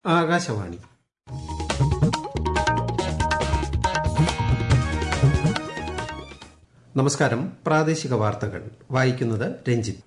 ആകാശവാണി നമസ്കാരം പ്രാദേശിക വാർത്തകൾ വായിക്കുന്നത് രഞ്ജിത്ത്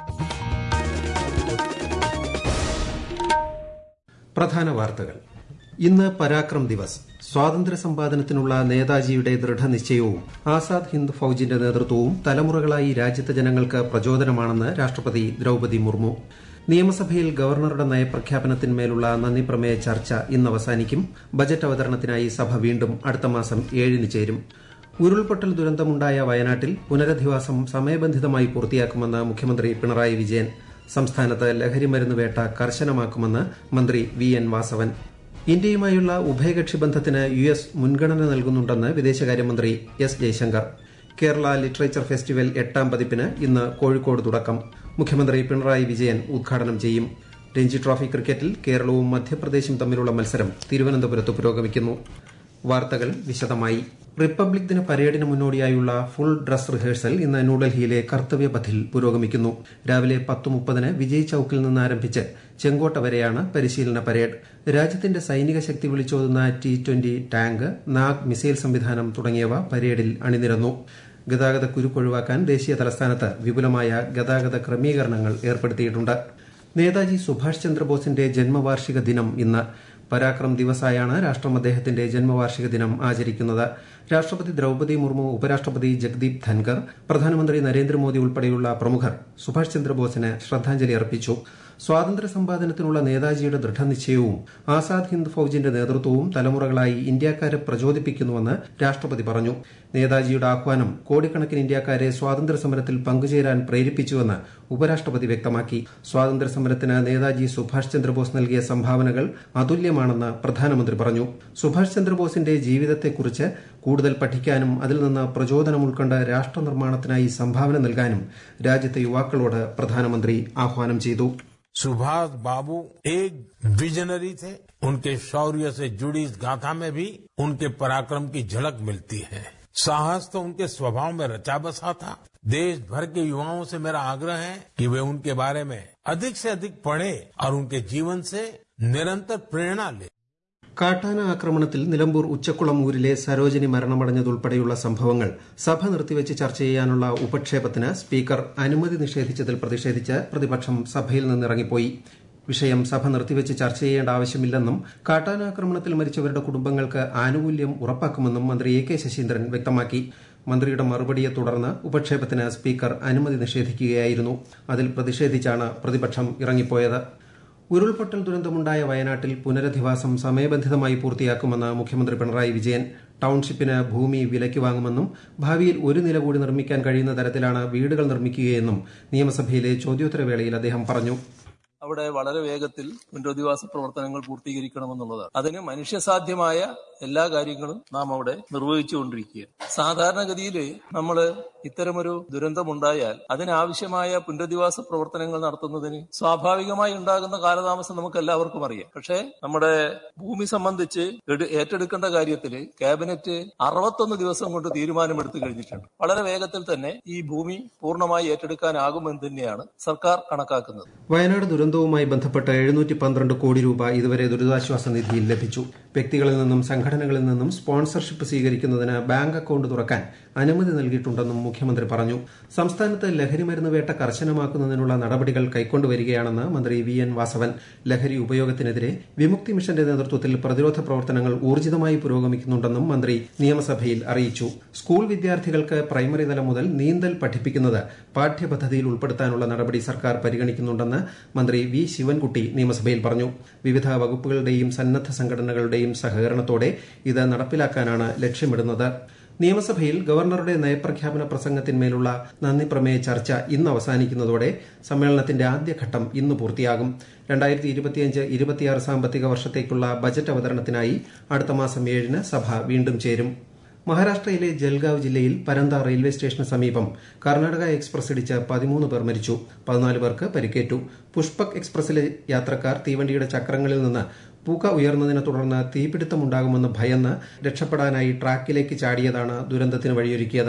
പ്രധാന വാർത്തകൾ ഇന്ന് പരാക്രം ദിവസ് സ്വാതന്ത്ര്യ സമ്പാദനത്തിനുള്ള നേതാജിയുടെ ദൃഢനിശ്ചയവും ആസാദ് ഹിന്ദ് ഫൌജിന്റെ നേതൃത്വവും തലമുറകളായി രാജ്യത്തെ ജനങ്ങൾക്ക് പ്രചോദനമാണെന്ന് രാഷ്ട്രപതി ദ്രൌപതി മുർമു നിയമസഭയിൽ ഗവർണറുടെ നയപ്രഖ്യാപനത്തിന്മേലുള്ള നന്ദിപ്രമേയ ചർച്ച ഇന്ന് അവസാനിക്കും ബജറ്റ് അവതരണത്തിനായി സഭ വീണ്ടും അടുത്ത മാസം ഏഴിന് ചേരും ഉരുൾപൊട്ടൽ ദുരന്തമുണ്ടായ വയനാട്ടിൽ പുനരധിവാസം സമയബന്ധിതമായി പൂർത്തിയാക്കുമെന്ന് മുഖ്യമന്ത്രി പിണറായി വിജയൻ സംസ്ഥാനത്ത് ലഹരിമരുന്ന് വേട്ട കർശനമാക്കുമെന്ന് മന്ത്രി വി എൻ വാസവൻ ഇന്ത്യയുമായുള്ള ഉഭയകക്ഷി ബന്ധത്തിന് യു എസ് മുൻഗണന നൽകുന്നുണ്ടെന്ന് വിദേശകാര്യമന്ത്രി S Jaishankar Kerala literature festival എട്ടാം പതിപ്പിന് ഇന്ന് കോഴിക്കോട് തുടക്കം മുഖ്യമന്ത്രി പിണറായി വിജയൻ ഉദ്ഘാടനം ചെയ്യും രഞ്ജി ട്രോഫി ക്രിക്കറ്റിൽ കേരളവും മധ്യപ്രദേശും തമ്മിലുള്ള മത്സരം തിരുവനന്തപുരത്ത് പുരോഗമിക്കുന്നു വാർത്തകൾ വിശദമായി റിപ്പബ്ലിക് ദിന പരേഡിന് മുന്നോടിയായുള്ള ഫുൾ ഡ്രസ് റിഹേഴ്സൽ ഇന്ന് ന്യൂഡൽഹിയിലെ കർത്തവ്യപഥിൽ പുരോഗമിക്കുന്നു രാവിലെ പത്ത് മുപ്പതിന് വിജയ് ചൌക്കിൽ നിന്ന് ആരംഭിച്ച് ചെങ്കോട്ട വരെയാണ് പരിശീലന പരേഡ് രാജ്യത്തിന്റെ സൈനിക ശക്തി വിളിച്ചോതുന്ന T twenty tank Nag missile സംവിധാനം തുടങ്ങിയവ പരേഡിൽ അണിനിരന്നു ഗതാഗത കുരുക്കൊഴിവാക്കാൻ ദേശീയ തലസ്ഥാനത്ത് വിപുലമായ ഗതാഗത ക്രമീകരണങ്ങൾ ഏർപ്പെടുത്തിയിട്ടുണ്ട് നേതാജി സുഭാഷ് ചന്ദ്രബോസിന്റെ ജന്മവാർഷിക ദിനം ഇന്ന് പരാക്രം ദിവസായാണ് രാഷ്ട്രം അദ്ദേഹത്തിന്റെ ജന്മവാർഷിക ദിനം ആചരിക്കുന്നത് രാഷ്ട്രപതി ദ്രൌപതി മുർമു ഉപരാഷ്ട്രപതി ജഗ്ദീപ് ധൻകർ പ്രധാനമന്ത്രി നരേന്ദ്രമോദി ഉൾപ്പെടെയുള്ള പ്രമുഖർ സുഭാഷ് ചന്ദ്രബോസിന് ശ്രദ്ധാഞ്ജലി അർപ്പിച്ചു സ്വാതന്ത്ര്യ സമ്പാദനത്തിനുള്ള നേതാജിയുടെ ദൃഢനിശ്ചയവും ആസാദ് ഹിന്ദ് ഫൌജിന്റെ നേതൃത്വവും തലമുറകളായി ഇന്ത്യക്കാരെ പ്രചോദിപ്പിക്കുന്നുവെന്ന് രാഷ്ട്രപതി പറഞ്ഞു നേതാജിയുടെ ആഹ്വാനം കോടിക്കണക്കിന് ഇന്ത്യക്കാരെ സ്വാതന്ത്ര്യ സമരത്തിൽ പങ്കുചേരാൻ പ്രേരിപ്പിച്ചുവെന്ന് ഉപരാഷ്ട്രപതി വ്യക്തമാക്കി സ്വാതന്ത്ര്യ സമരത്തിന് നേതാജി സുഭാഷ് ചന്ദ്രബോസ് നൽകിയ സംഭാവനകൾ അതുല്യമാണെന്ന് പ്രധാനമന്ത്രി പറഞ്ഞു സുഭാഷ് ചന്ദ്രബോസിന്റെ ജീവിതത്തെക്കുറിച്ച് കൂടുതൽ പഠിക്കാനും അതിൽ നിന്ന് പ്രചോദനം ഉൾക്കൊണ്ട് രാഷ്ട്ര നിർമ്മാണത്തിനായി സംഭാവന നൽകാനും രാജ്യത്തെ യുവാക്കളോട് പ്രധാനമന്ത്രി ആഹ്വാനം ചെയ്തു सुभाष बाबू एक विजनरी थे उनके शौर्य से जुड़ी इस गाथा में भी उनके पराक्रम की झलक मिलती है साहस तो उनके स्वभाव में रचा बसा था देश भर के युवाओं से मेरा आग्रह है कि वे उनके बारे में अधिक से अधिक पढ़ें और उनके जीवन से निरंतर प्रेरणा लें കാട്ടാന ആക്രമണത്തിൽ നിലമ്പൂർ ഉച്ചക്കുളം ഊരിലെ സരോജിനി മരണമടഞ്ഞതുൾപ്പെടെയുള്ള സംഭവങ്ങൾ സഭ നിർത്തിവച്ച് ചർച്ച ചെയ്യാനുള്ള ഉപക്ഷേപത്തിന് സ്പീക്കർ അനുമതി നിഷേധിച്ചതിൽ പ്രതിഷേധിച്ച് പ്രതിപക്ഷം സഭയിൽ നിന്നിറങ്ങിപ്പോയി വിഷയം സഭ നിർത്തിവച്ച് ചർച്ച ചെയ്യേണ്ട ആവശ്യമില്ലെന്നും കാട്ടാനാക്രമണത്തിൽ മരിച്ചവരുടെ കുടുംബങ്ങൾക്ക് ആനുകൂല്യം ഉറപ്പാക്കുമെന്നും മന്ത്രി എ കെ ശശീന്ദ്രൻ വ്യക്തമാക്കി മന്ത്രിയുടെ മറുപടിയെ തുടർന്ന് ഉപക്ഷേപത്തിന് സ്പീക്കർ അനുമതി നിഷേധിക്കുകയായിരുന്നു അതിൽ പ്രതിഷേധിച്ചാണ് പ്രതിപക്ഷം ഇറങ്ങിപ്പോയത് ഉരുൾപൊട്ടൽ ദുരന്തമുണ്ടായ വയനാട്ടിൽ പുനരധിവാസം സമയബന്ധിതമായി പൂർത്തിയാക്കുമെന്ന് മുഖ്യമന്ത്രി പിണറായി വിജയൻ ടൌൺഷിപ്പിന് ഭൂമി വിലയ്ക്ക് വാങ്ങുമെന്നും ഭാവിയിൽ ഒരു നില കൂടി നിർമ്മിക്കാൻ കഴിയുന്ന തരത്തിലാണ് വീടുകൾ നിർമ്മിക്കുകയെന്നും നിയമസഭയിലെ ചോദ്യോത്തരവേളയിൽ അദ്ദേഹം പറഞ്ഞു അവിടെ വളരെ വേഗത്തിൽ പുനരധിവാസ പ്രവർത്തനങ്ങൾ പൂർത്തീകരിക്കണമെന്നുള്ളതാണ് അതിന് മനുഷ്യസാധ്യമായ എല്ലാ കാര്യങ്ങളും നാം അവിടെ നിർവഹിച്ചുകൊണ്ടിരിക്കുകയാണ് സാധാരണഗതിയിൽ നമ്മൾ ഇത്തരമൊരു ദുരന്തമുണ്ടായാൽ അതിനാവശ്യമായ പുനരധിവാസ പ്രവർത്തനങ്ങൾ നടത്തുന്നതിന് സ്വാഭാവികമായി ഉണ്ടാകുന്ന കാലതാമസം നമുക്ക് എല്ലാവർക്കും അറിയാം പക്ഷേ നമ്മുടെ ഭൂമി സംബന്ധിച്ച് ഏറ്റെടുക്കേണ്ട കാര്യത്തിൽ ക്യാബിനറ്റ് അറുപത്തൊന്ന് ദിവസം കൊണ്ട് തീരുമാനമെടുത്തു കഴിഞ്ഞിട്ടുണ്ട് വളരെ വേഗത്തിൽ തന്നെ ഈ ഭൂമി പൂർണ്ണമായി ഏറ്റെടുക്കാനാകുമെന്ന് തന്നെയാണ് സർക്കാർ കണക്കാക്കുന്നത് വയനാട് ദുരന്തവുമായി ബന്ധപ്പെട്ട് എഴുന്നൂറ്റി പന്ത്രണ്ട് കോടി രൂപ ഇതുവരെ ദുരിതാശ്വാസ നിധിയിൽ ലഭിച്ചു വ്യക്തികളിൽ നിന്നും സംഘടനകളിൽ നിന്നും സ്പോൺസർഷിപ്പ് സ്വീകരിക്കുന്നതിന് ബാങ്ക് അക്കൌണ്ട് തുറക്കാൻ അനുമതി നൽകിയിട്ടുണ്ടെന്നും മുഖ്യമന്ത്രി പറഞ്ഞു സംസ്ഥാനത്ത് ലഹരിമരുന്ന് വേട്ട കർശനമാക്കുന്നതിനുള്ള നടപടികൾ കൈക്കൊണ്ടുവരികയാണെന്ന് മന്ത്രി വി എൻ വാസവൻ ലഹരി ഉപയോഗത്തിനെതിരെ വിമുക്തി മിഷന്റെ നേതൃത്വത്തിൽ പ്രതിരോധ പ്രവർത്തനങ്ങൾ ഊർജിതമായി പുരോഗമിക്കുന്നുണ്ടെന്നും മന്ത്രി നിയമസഭയിൽ അറിയിച്ചു സ്കൂൾ വിദ്യാർത്ഥികൾക്ക് പ്രൈമറി തലം മുതൽ നീന്തൽ പഠിപ്പിക്കുന്നത് പാഠ്യപദ്ധതിയിൽ ഉൾപ്പെടുത്താനുള്ള നടപടി സർക്കാർ പരിഗണിക്കുന്നുണ്ടെന്ന് മന്ത്രി വി ശിവൻകുട്ടി നിയമസഭയിൽ പറഞ്ഞു വിവിധ വകുപ്പുകളുടെയും സന്നദ്ധ സംഘടനകളുടെയും സഹകരണത്തോടെ ഇത് നടപ്പിലാക്കാനാണ് ലക്ഷ്യമിടുന്നത് നിയമസഭയിൽ ഗവർണറുടെ നയപ്രഖ്യാപന പ്രസംഗത്തിന്മേലുള്ള നന്ദി പ്രമേയ ചർച്ച ഇന്ന് അവസാനിക്കുന്നതോടെ സമ്മേളനത്തിന്റെ ആദ്യഘട്ടം ഇന്ന് പൂർത്തിയാകും രണ്ടായിരത്തി ഇരുപത്തിയഞ്ച് ഇരുപത്തിയാറ് സാമ്പത്തിക വർഷത്തേക്കുള്ള ബജറ്റ് അവതരണത്തിനായി അടുത്ത മാസം ഏഴിന് സഭ വീണ്ടും ചേരും മഹാരാഷ്ട്രയിലെ ജൽഗാവ് ജില്ലയിൽ പരന്ത റെയിൽവേ സ്റ്റേഷന് സമീപം കർണാടക എക്സ്പ്രസ് ഇടിച്ച് പതിമൂന്ന് പേർ മരിച്ചു പതിനാല് പേർക്ക് പരിക്കേറ്റു പുഷ്പക് എക്സ്പ്രസിലെ യാത്രക്കാർ തീവണ്ടിയുടെ ചക്രങ്ങളിൽ നിന്ന് പുക ഉയർന്നതിനെ തുടർന്ന് തീപിടുത്തമുണ്ടാകുമെന്ന് ഭയന്ന് രക്ഷപ്പെടാനായി ട്രാക്കിലേക്ക് ചാടിയതാണ് ദുരന്തത്തിന് വഴിയൊരുക്കിയത്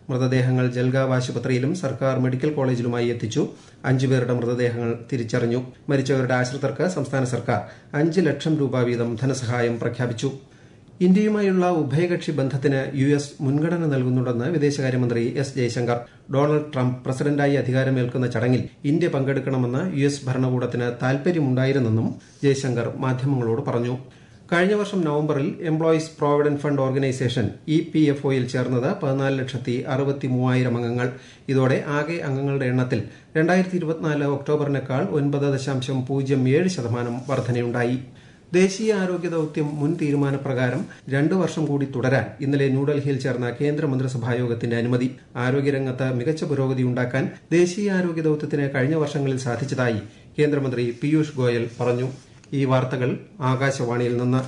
മൃതദേഹങ്ങൾ ജൽഗാവ് ആശുപത്രിയിലും സർക്കാർ മെഡിക്കൽ കോളേജിലുമായി എത്തിച്ചു അഞ്ചുപേരുടെ മൃതദേഹങ്ങൾ തിരിച്ചറിഞ്ഞു മരിച്ചവരുടെ ആശ്രിതർക്ക് സംസ്ഥാന സർക്കാർ അഞ്ച് ലക്ഷം രൂപ വീതം ധനസഹായം പ്രഖ്യാപിച്ചു ഇന്ത്യയുമായുള്ള ഉഭയകക്ഷി ബന്ധത്തിന് യു എസ് മുൻഗണന നൽകുന്നുണ്ടെന്ന് വിദേശകാര്യമന്ത്രി എസ് ജയശങ്കർ ഡൊണാൾഡ് ട്രംപ് പ്രസിഡന്റായി അധികാരമേൽക്കുന്ന ചടങ്ങിൽ ഇന്ത്യ പങ്കെടുക്കണമെന്ന് യു എസ് ഭരണകൂടത്തിന് താൽപര്യമുണ്ടായിരുന്നെന്നും ജയശങ്കർ മാധ്യമങ്ങളോട് പറഞ്ഞു കഴിഞ്ഞ വർഷം നവംബറിൽ employees provident fund organisation E P F ഒയിൽ ചേർന്നത് പതിനാല് ലക്ഷത്തി അറുപത്തി മൂവായിരം അംഗങ്ങൾ ഇതോടെ ആകെ അംഗങ്ങളുടെ എണ്ണത്തിൽ രണ്ടായിരത്തി ഇരുപത്തിനാല് ഒക്ടോബറിനേക്കാൾ ഒൻപത് ദശാംശം പൂജ്യം ഏഴ് ശതമാനം വർധനയുണ്ടായി ദേശീയ ആരോഗ്യ ദൌത്യം മുൻ തീരുമാനപ്രകാരം രണ്ടു വർഷം കൂടി തുടരാൻ ഇന്നലെ ന്യൂഡൽഹിയിൽ ചേർന്ന കേന്ദ്ര മന്ത്രിസഭാ യോഗത്തിന്റെ അനുമതി ആരോഗ്യരംഗത്ത് മികച്ച പുരോഗതി ഉണ്ടാക്കാൻ ദേശീയ ആരോഗ്യ ദൌത്യത്തിന് കഴിഞ്ഞ വർഷങ്ങളിൽ സാധിച്ചതായി കേന്ദ്രമന്ത്രി പീയൂഷ് ഗോയൽ പറഞ്ഞു ഈ വാർത്തകൾ ആകാശവാണിയിൽ നിന്ന്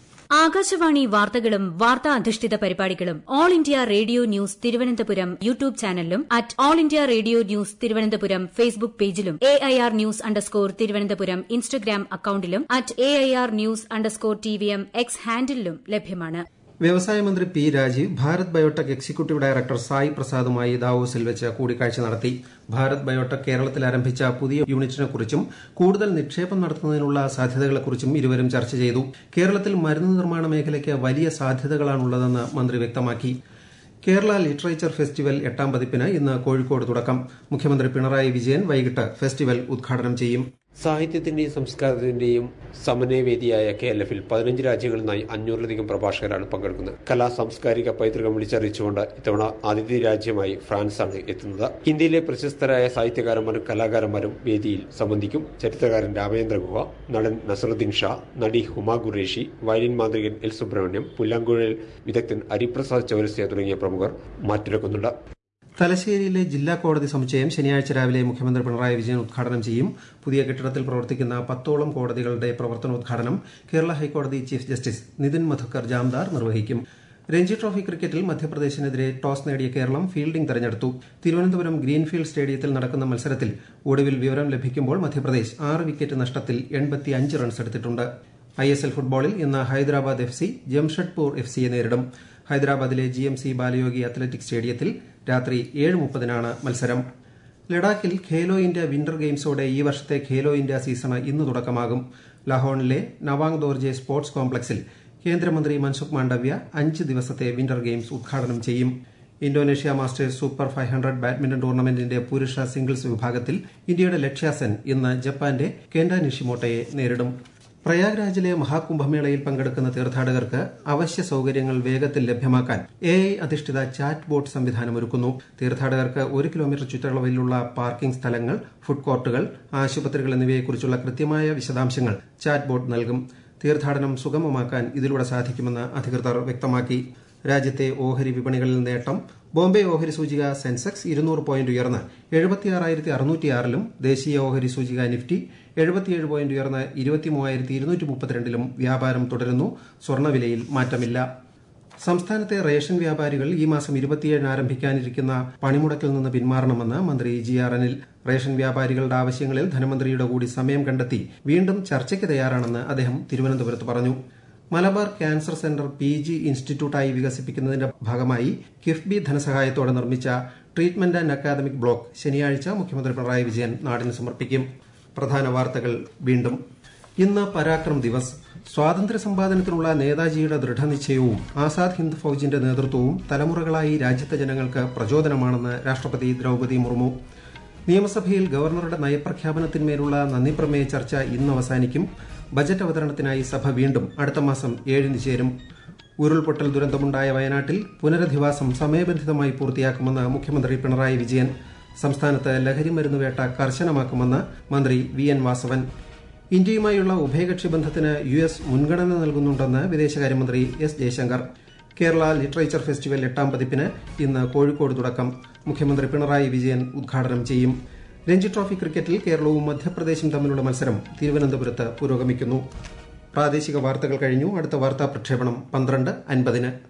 ആകാശവാണി വാർത്തകളും വാർത്താ അധിഷ്ഠിത പരിപാടികളും All India Radio news Thiruvananthapuram YouTube ചാനലിലും at All India Radio news Thiruvananthapuram Facebook പേജിലും A I R news underscore Thiruvananthapuram Instagram അക്കൌണ്ടിലും at A I R news underscore T V M X ഹാൻഡിലും ലഭ്യമാണ് വ്യവസായ മന്ത്രി P Rajeev Bharat Biotech executive director Sai പ്രസാദുമായി ദാവോസിൽ വെച്ച് കൂടിക്കാഴ്ച നടത്തി ഭാരത് ബയോടെക് കേരളത്തിൽ ആരംഭിച്ച പുതിയ യൂണിറ്റിനെക്കുറിച്ചും കൂടുതൽ നിക്ഷേപം നടത്തുന്നതിനുള്ള സാധ്യതകളെക്കുറിച്ചും ഇരുവരും ചർച്ച ചെയ്തു കേരളത്തിൽ മരുന്ന് നിർമ്മാണ മേഖലയ്ക്ക് വലിയ സാധ്യതകളാണുള്ളതെന്ന് മന്ത്രി വ്യക്തമാക്കി കേരള ലിറ്ററേച്ചർ ഫെസ്റ്റിവൽ എട്ടാം പതിപ്പിന് ഇന്ന് കോഴിക്കോട് തുടക്കം മുഖ്യമന്ത്രി പിണറായി വിജയൻ വൈകിട്ട് ഫെസ്റ്റിവൽ ഉദ്ഘാടനം ചെയ്യും സാഹിത്യത്തിന്റെയും സംസ്കാരത്തിന്റെയും സമന്വയവേദിയായ കെ എൽ എഫിൽ പതിനഞ്ച് രാജ്യങ്ങളിൽ നിന്നായി അഞ്ഞൂറിലധികം പ്രഭാഷകരാണ് പങ്കെടുക്കുന്നത് കലാ സാംസ്കാരിക പൈതൃകം വിളിച്ചറിയിച്ചുകൊണ്ട് ഇത്തവണ ആതിഥ്യ രാജ്യമായി ഫ്രാൻസാണ് എത്തുന്നത് ഇന്ത്യയിലെ പ്രശസ്തരായ സാഹിത്യകാരന്മാരും കലാകാരന്മാരും വേദിയിൽ സംബന്ധിക്കും ചരിത്രകാരൻ രാമേന്ദ്ര ഗുഹ നടൻ നസറുദ്ദീൻ ഷാ നടി ഹുമാ ഖുറേഷി വയലിൻ മാന്ത്രികൻ എൽ സുബ്രഹ്മണ്യം പുല്ലാങ്കുഴൽ വിദഗ്ധൻ ഹരിപ്രസാദ് ചൗരസ്യ തുടങ്ങിയ പ്രമുഖർ മാറ്റുരക്കുന്നുണ്ട് തലശ്ശേരിയിലെ ജില്ലാ കോടതി സമുച്ചയം ശനിയാഴ്ച രാവിലെ മുഖ്യമന്ത്രി പിണറായി വിജയൻ ഉദ്ഘാടനം ചെയ്യും പുതിയ കെട്ടിടത്തിൽ പ്രവർത്തിക്കുന്ന പത്തോളം കോടതികളുടെ പ്രവർത്തനോദ്ഘാടനം കേരള ഹൈക്കോടതി ചീഫ് ജസ്റ്റിസ് നിതിൻ മധുക്കർ ജാംദാർ നിർവഹിക്കും രഞ്ജി ട്രോഫി ക്രിക്കറ്റിൽ മധ്യപ്രദേശിനെതിരെ ടോസ് നേടിയ കേരളം ഫീൽഡിംഗ് തെരഞ്ഞെടുത്തു തിരുവനന്തപുരം ഗ്രീൻഫീൽഡ് സ്റ്റേഡിയത്തിൽ നടക്കുന്ന മത്സരത്തിൽ ഒടുവിൽ വിവരം ലഭിക്കുമ്പോൾ മധ്യപ്രദേശ് ആറ് വിക്കറ്റ് നഷ്ടത്തിൽ എൺപത്തിയഞ്ച് റൺസ് എടുത്തിട്ടുണ്ട് ഐ എസ് എൽ ഫുട്ബോളിൽ ഇന്ന് Hyderabad F C Jamshedpur F സിയെ നേരിടും ഹൈദരാബാദിലെ G M C Balayogi athletic സ്റ്റേഡിയത്തിൽ രാത്രി ഏഴ് മുപ്പതിനാണ് മത്സരം ലഡാക്കിൽ ഖേലോ ഇന്ത്യ വിന്റർ ഗെയിംസോടെ ഈ വർഷത്തെ ഖേലോ ഇന്ത്യ സീസണ് ഇന്ന് തുടക്കമാകും ലഹോണിലെ നവാങ് ദോർജെ സ്പോർട്സ് കോംപ്ലക്സിൽ കേന്ദ്രമന്ത്രി മൻസുഖ് മാണ്ഡവ്യ അഞ്ച് ദിവസത്തെ വിന്റർ ഗെയിംസ് ഉദ്ഘാടനം ചെയ്യും Indonesia masters super five hundred badminton ടൂർണമെന്റിന്റെ പുരുഷ സിംഗിൾസ് വിഭാഗത്തിൽ ഇന്ത്യയുടെ ലക്ഷ്യാസെൻ ഇന്ന് ജപ്പാന്റെ കെൻഡ നിഷിമോട്ടയെ നേരിടും പ്രയാഗ്രാജിലെ മഹാകുംഭമേളയിൽ പങ്കെടുക്കുന്ന തീർത്ഥാടകർക്ക് അവശ്യ സൌകര്യങ്ങൾ വേഗത്തിൽ ലഭ്യമാക്കാൻ എ ഐ അധിഷ്ഠിത ചാറ്റ് ബോട്ട് സംവിധാനം ഒരുക്കുന്നു തീർത്ഥാടകർക്ക് ഒരു കിലോമീറ്റർ ചുറ്റളവിലുള്ള പാർക്കിംഗ് സ്ഥലങ്ങൾ ഫുഡ് കോർട്ടുകൾ ആശുപത്രികൾ എന്നിവയെക്കുറിച്ചുള്ള കൃത്യമായ വിശദാംശങ്ങൾ ചാറ്റ് ബോട്ട് നൽകും തീർത്ഥാടനം സുഗമമാക്കാൻ ഇതിലൂടെ സാധിക്കുമെന്ന് അധികൃതർ വ്യക്തമാക്കി രാജ്യത്തെ ഓഹരി വിപണികളിൽ നേട്ടം ബോംബെ ഓഹരി സൂചിക സെൻസെക്സ് ഇരുന്നൂറ് പോയിന്റ് ഉയർന്ന് എഴുപത്തിയാറായിരത്തി അറുന്നൂറ്റിയാറിലും ദേശീയ ഓഹരി സൂചിക നിഫ്റ്റി എഴുപത്തിയേഴ് പോയിന്റ് ഉയർന്ന് ഇരുപത്തിമൂവായിരത്തി ഇരുന്നൂറ്റി മുപ്പത്തിരണ്ടിലും വ്യാപാരം തുടരുന്നു സ്വർണ്ണവിലയിൽ മാറ്റമില്ല സംസ്ഥാനത്തെ റേഷൻ വ്യാപാരികൾ ഈ മാസം ഇരുപത്തിയേഴിന് ആരംഭിക്കാനിരിക്കുന്ന പണിമുടക്കിൽ നിന്ന് പിന്മാറണമെന്ന് മന്ത്രി ജി ആർ അനിൽ റേഷൻ വ്യാപാരികളുടെ ആവശ്യങ്ങളിൽ ധനമന്ത്രിയുടെ കൂടി സമയം കണ്ടെത്തി വീണ്ടും ചർച്ചയ്ക്ക് തയ്യാറാണെന്ന് അദ്ദേഹം തിരുവനന്തപുരത്ത് പറഞ്ഞു Malabar cancer centre P G ഇൻസ്റ്റിറ്റ്യൂട്ടായി വികസിപ്പിക്കുന്നതിന്റെ ഭാഗമായി കിഫ്ബി ധനസഹായത്തോടെ നിർമ്മിച്ച ട്രീറ്റ്മെന്റ് ആൻഡ് അക്കാദമിക് ബ്ലോക്ക് ശനിയാഴ്ച മുഖ്യമന്ത്രി പിണറായി വിജയൻ നാടിന് സമർപ്പിക്കും പ്രധാന വാർത്തകൾ വീണ്ടും ഇന്ന് പരാക്രം ദിവസ് സ്വാതന്ത്ര്യ സമ്പാദനത്തിനുള്ള നേതാജിയുടെ ദൃഢനിശ്ചയവും ആസാദ് ഹിന്ദ് ഫൌജിന്റെ നേതൃത്വവും തലമുറകളായി രാജ്യത്തെ ജനങ്ങൾക്ക് പ്രചോദനമാണെന്ന് രാഷ്ട്രപതി ദ്രൌപതി മുർമു നിയമസഭയിൽ ഗവർണറുടെ നയപ്രഖ്യാപനത്തിന്മേലുള്ള നന്ദിപ്രമേയ ചർച്ച ഇന്ന് അവസാനിക്കും ബജറ്റ് അവതരണത്തിനായി സഭ വീണ്ടും അടുത്ത മാസം ഏഴിന് ചേരും ഉരുൾപൊട്ടൽ ദുരന്തമുണ്ടായ വയനാട്ടിൽ പുനരധിവാസം സമയബന്ധിതമായി പൂർത്തിയാക്കുമെന്ന് മുഖ്യമന്ത്രി പിണറായി വിജയൻ സംസ്ഥാനത്ത് ലഹരി മരുന്ന് വേട്ട കർശനമാക്കുമെന്ന് മന്ത്രി വി എൻ വാസവൻ ഇന്ത്യയുമായുള്ള ഉഭയകക്ഷി ബന്ധത്തിന് യു എസ് മുൻഗണന നൽകുന്നുണ്ടെന്ന് വിദേശകാര്യമന്ത്രി S Jaishankar Kerala literature festival എട്ടാം പതിപ്പിന് ഇന്ന് കോഴിക്കോട് തുടക്കം മുഖ്യമന്ത്രി പിണറായി വിജയൻ ഉദ്ഘാടനം ചെയ്യും രഞ്ജി ട്രോഫി ക്രിക്കറ്റിൽ കേരളവും മധ്യപ്രദേശും തമ്മിലുള്ള മത്സരം തിരുവനന്തപുരത്ത് പുരോഗമിക്കുന്നു പ്രാദേശിക വാർത്തകൾ കഴിഞ്ഞു അടുത്ത വാർത്താ പ്രക്ഷേപണം പന്ത്രണ്ട് അൻപതിന്